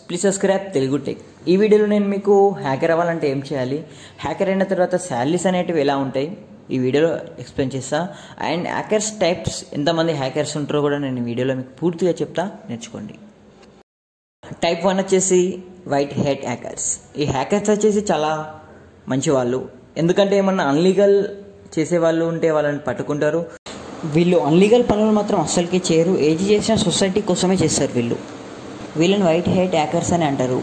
please subscribe Telugu tech ఈ వీడియోలో నేను మీకు హ్యాకర్ అవ్వాలంటే ఏం చేయాలి హ్యాకర్ అయిన తర్వాత శాలరీస్ అనేటివి ఎలా ఉంటాయి ఈ వీడియోలో ఎక్స్ప్లెయిన్ చేస్తా అండ్ హ్యాకర్స్ టైప్స్ ఎంతమంది హ్యాకర్స్ ఉంటారో కూడా నేను ఈ వీడియోలో మీకు పూర్తిగా చెప్తా నేర్చుకోండి టైప్ వన్ వచ్చేసి వైట్ హెడ్ హ్యాకర్స్ ఈ హ్యాకర్స్ వచ్చేసి చాలా మంచి వాళ్ళు ఎందుకంటే ఏమన్నా అన్లీగల్ చేసే వాళ్ళు ఉంటే వాళ్ళని పట్టుకుంటారు వీళ్ళు అన్లీగల్ పనులు మాత్రం అస్సలకి చేయరు ఏది చేసినా సొసైటీ కోసమే చేస్తారు వీళ్ళు వీళ్ళని వైట్ హెడ్ హ్యాకర్స్ అని అంటారు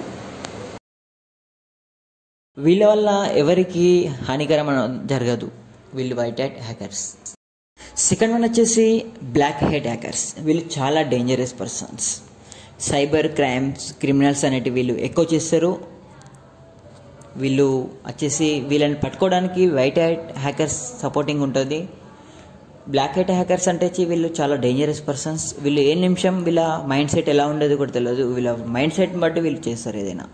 వీళ్ళ వల్ల ఎవరికి హానికరం జరగదు వీళ్ళు white hat hackers second one వచ్చేసి బ్లాక్ హెడ్ హ్యాకర్స్ వీళ్ళు చాలా dangerous persons cyber crimes criminals అనేటివి వీళ్ళు ఎక్కువ చేస్తారు వీళ్ళు వచ్చేసి వీళ్ళని పట్టుకోవడానికి వైట్ హెడ్ హ్యాకర్స్ సపోర్టింగ్ ఉంటుంది బ్లాక్ హెడ్ హ్యాకర్స్ అంటే వచ్చి వీళ్ళు చాలా డేంజరస్ పర్సన్స్ వీళ్ళు ఏ నిమిషం వీళ్ళ మైండ్ సెట్ ఎలా ఉండేది కూడా తెలియదు వీళ్ళ మైండ్ సెట్ బట్టి వీళ్ళు చేస్తారు ఏదైనా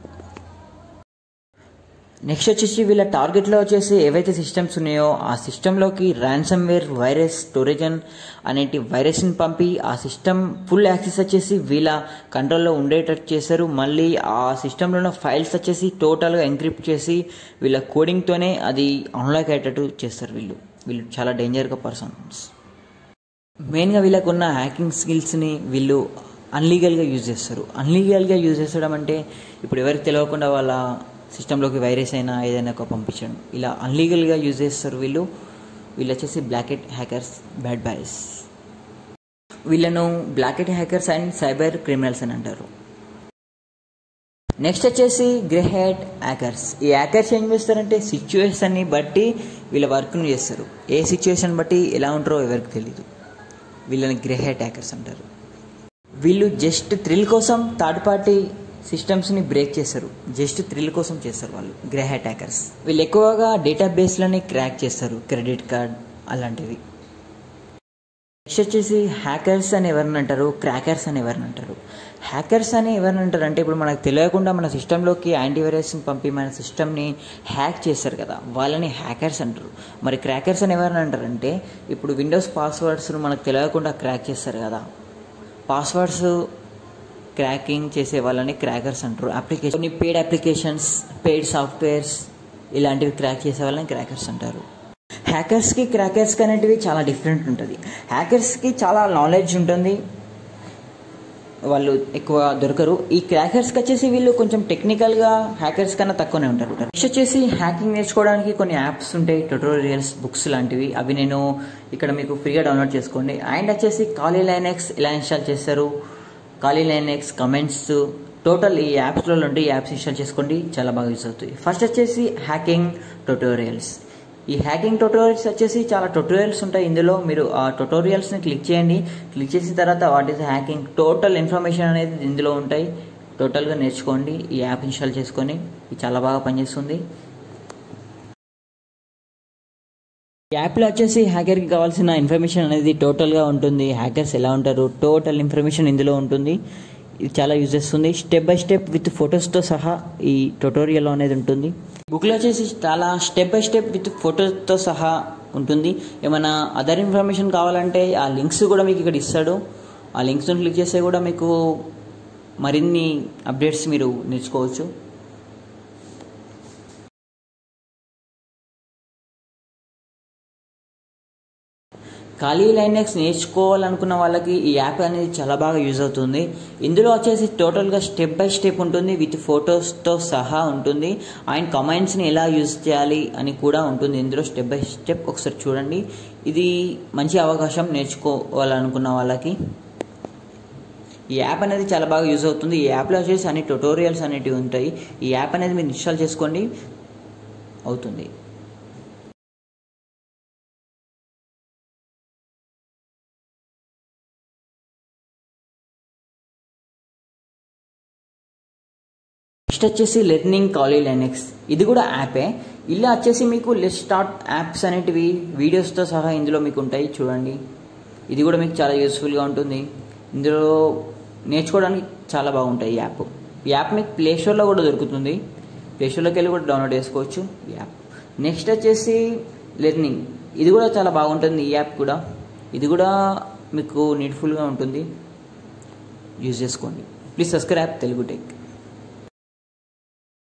నెక్స్ట్ వచ్చేసి వీళ్ళ టార్గెట్లో వచ్చేసి ఏవైతే సిస్టమ్స్ ఉన్నాయో ఆ సిస్టంలోకి ర్యాన్సమ్ వేర్ వైరస్ స్టోరేజన్ అనేటి వైరస్ని పంపి ఆ సిస్టమ్ ఫుల్ యాక్సెస్ వచ్చేసి వీళ్ళ కంట్రోల్లో ఉండేటట్టు చేశారు మళ్ళీ ఆ సిస్టంలో ఉన్న ఫైల్స్ వచ్చేసి టోటల్గా ఎంక్రిప్ట్ చేసి వీళ్ళ కోడింగ్తోనే అది అన్లాక్ అయ్యేటట్టు చేస్తారు వీళ్ళు వీళ్ళు చాలా డేంజర్గా పర్సన్స్ మెయిన్గా వీళ్ళకు ఉన్న హ్యాకింగ్ స్కిల్స్ని వీళ్ళు అన్లీగల్గా యూజ్ చేస్తారు అన్లీగల్గా యూజ్ చేసడం అంటే ఇప్పుడు ఎవరికి తెలియకుండా వాళ్ళ సిస్టంలోకి వైరస్ అయినా ఏదైనా ఒక పంపించడం ఇలా అన్లీగల్గా యూజ్ చేస్తారు వీళ్ళు వీళ్ళు వచ్చేసి బ్లాకెట్ హ్యాకర్స్ బ్యాడ్ బాయ్స్ వీళ్ళను black hat hackers and cyber criminals అని అంటారు నెక్స్ట్ వచ్చేసి గ్రే హెడ్ హ్యాకర్స్ ఈ హ్యాకర్స్ ఏం చేస్తారంటే సిచ్యువేషన్ని బట్టి వీళ్ళ వర్క్ను చేస్తారు ఏ సిచ్యువేషన్ బట్టి ఎలా ఉంటారో ఎవరికి తెలియదు వీళ్ళని గ్రే హెడ్ హ్యాకర్స్ అంటారు వీళ్ళు జస్ట్ థ్రిల్ కోసం థర్డ్ పార్టీ సిస్టమ్స్ని బ్రేక్ చేస్తారు జస్ట్ థ్రిల్ కోసం చేస్తారు వాళ్ళు గ్రే హెడ్ హ్యాకర్స్ వీళ్ళు ఎక్కువగా డేటాబేస్లని క్రాక్ చేస్తారు క్రెడిట్ కార్డ్ అలాంటివి నెక్స్ట్ వచ్చేసి హ్యాకర్స్ అని ఎవరిని అంటారు క్రాకర్స్ అని ఎవరిని అంటారు హ్యాకర్స్ అని ఎవరిని అంటారు అంటే ఇప్పుడు మనకు తెలియకుండా మన సిస్టంలోకి యాంటీవైరస్ని పంపి మన సిస్టమ్ని హ్యాక్ చేస్తారు కదా వాళ్ళని హ్యాకర్స్ అంటారు మరి క్రాకర్స్ అని ఎవరిని అంటారంటే ఇప్పుడు విండోస్ పాస్వర్డ్స్ను మనకు తెలియకుండా క్రాక్ చేస్తారు కదా పాస్వర్డ్స్ క్రాకింగ్ చేసే వాళ్ళని క్రాకర్స్ అంటారు అప్లికేషన్ కొన్ని పెయిడ్ అప్లికేషన్స్ పెయిడ్ సాఫ్ట్వేర్స్ ఇలాంటివి క్రాక్ చేసే వాళ్ళని క్రాకర్స్ అంటారు హ్యాకర్స్కి క్రాకర్స్కి అనేటివి చాలా డిఫరెంట్ ఉంటుంది హ్యాకర్స్కి చాలా నాలెడ్జ్ ఉంటుంది వాళ్ళు ఎక్కువ దొరకరు ఈ క్రాకర్స్కి వచ్చేసి వీళ్ళు కొంచెం టెక్నికల్గా హ్యాకర్స్ కన్నా తక్కువనే ఉంటారు నెక్స్ట్ వచ్చేసి హ్యాకింగ్ నేర్చుకోవడానికి కొన్ని యాప్స్ ఉంటాయి ట్యూటోరియల్స్ బుక్స్ లాంటివి అవి నేను ఇక్కడ మీకు ఫ్రీగా డౌన్లోడ్ చేసుకోండి అండ్ వచ్చేసి కాలీ లైనెక్స్ ఎలా ఇన్స్టాల్ చేస్తారు కాలీ లైనెక్స్ కమెంట్స్ టోటల్ ఈ యాప్స్లో ఉంటే ఈ యాప్స్ ఇన్స్టాల్ చేసుకోండి చాలా బాగా యూస్ అవుతాయి ఫస్ట్ వచ్చేసి హ్యాకింగ్ ట్యూటోరియల్స్ ఈ హ్యాకింగ్ ట్యూటోరియల్స్ వచ్చేసి చాలా ట్యూటోరియల్స్ ఉంటాయి ఇందులో మీరు ఆ ట్యూటోరియల్స్ని క్లిక్ చేయండి క్లిక్ చేసిన తర్వాత what is hacking total information అనేది ఇందులో ఉంటాయి టోటల్గా నేర్చుకోండి ఈ యాప్ ఇన్స్టాల్ చేసుకొని ఇది చాలా బాగా పనిచేస్తుంది ఈ యాప్లో వచ్చేసి హ్యాకర్కి కావాల్సిన ఇన్ఫర్మేషన్ అనేది టోటల్గా ఉంటుంది హ్యాకర్స్ ఎలా ఉంటారు టోటల్ ఇన్ఫర్మేషన్ ఇందులో ఉంటుంది ఇది చాలా యూజ్ చేస్తుంది స్టెప్ బై స్టెప్ విత్ ఫొటోస్తో సహా ఈ ట్యూటోరియల్ అనేది ఉంటుంది బుక్లో వచ్చేసి చాలా స్టెప్ బై స్టెప్ విత్ ఫొటోస్తో సహా ఉంటుంది ఏమైనా అదర్ ఇన్ఫర్మేషన్ కావాలంటే ఆ లింక్స్ కూడా మీకు ఇక్కడ ఇస్తాడు ఆ లింక్స్ని క్లిక్ చేస్తే కూడా మీకు మరిన్ని అప్డేట్స్ మీరు నేర్చుకోవచ్చు ఖాళీ లైనెక్స్ నేర్చుకోవాలనుకున్న వాళ్ళకి ఈ యాప్ అనేది చాలా బాగా యూజ్ అవుతుంది ఇందులో వచ్చేసి టోటల్గా స్టెప్ బై స్టెప్ ఉంటుంది విత్ ఫొటోస్తో సహా ఉంటుంది అండ్ కమెంట్స్ని ఎలా యూజ్ చేయాలి అని కూడా ఉంటుంది ఇందులో స్టెప్ బై స్టెప్ ఒకసారి చూడండి ఇది మంచి అవకాశం నేర్చుకోవాలనుకున్న వాళ్ళకి ఈ యాప్ అనేది చాలా బాగా యూజ్ అవుతుంది ఈ యాప్లో వచ్చేసి అన్ని ట్యూటోరియల్స్ అనేటివి ఉంటాయి ఈ యాప్ అనేది మీరు ఇన్స్టాల్ చేసుకోండి అవుతుంది నెక్స్ట్ వచ్చేసి లెర్నింగ్ కాలీ లైనెక్స్ ఇది కూడా యాపే ఇలా వచ్చేసి మీకు లెట్ స్టార్ట్ యాప్స్ అనేటివి వీడియోస్తో సహా ఇందులో మీకు ఉంటాయి చూడండి ఇది కూడా మీకు చాలా యూస్ఫుల్గా ఉంటుంది ఇందులో నేర్చుకోవడానికి చాలా బాగుంటాయి ఈ యాప్ ఈ యాప్ మీకు ప్లే స్టోర్లో కూడా దొరుకుతుంది ప్లే స్టోర్లోకి వెళ్ళి కూడా డౌన్లోడ్ చేసుకోవచ్చు ఈ యాప్ నెక్స్ట్ వచ్చేసి లెర్నింగ్ ఇది కూడా చాలా బాగుంటుంది ఈ యాప్ కూడా ఇది కూడా మీకు నీడ్ఫుల్గా ఉంటుంది యూజ్ చేసుకోండి ప్లీజ్ సబ్స్క్రైబ్ తెలుగు టెక్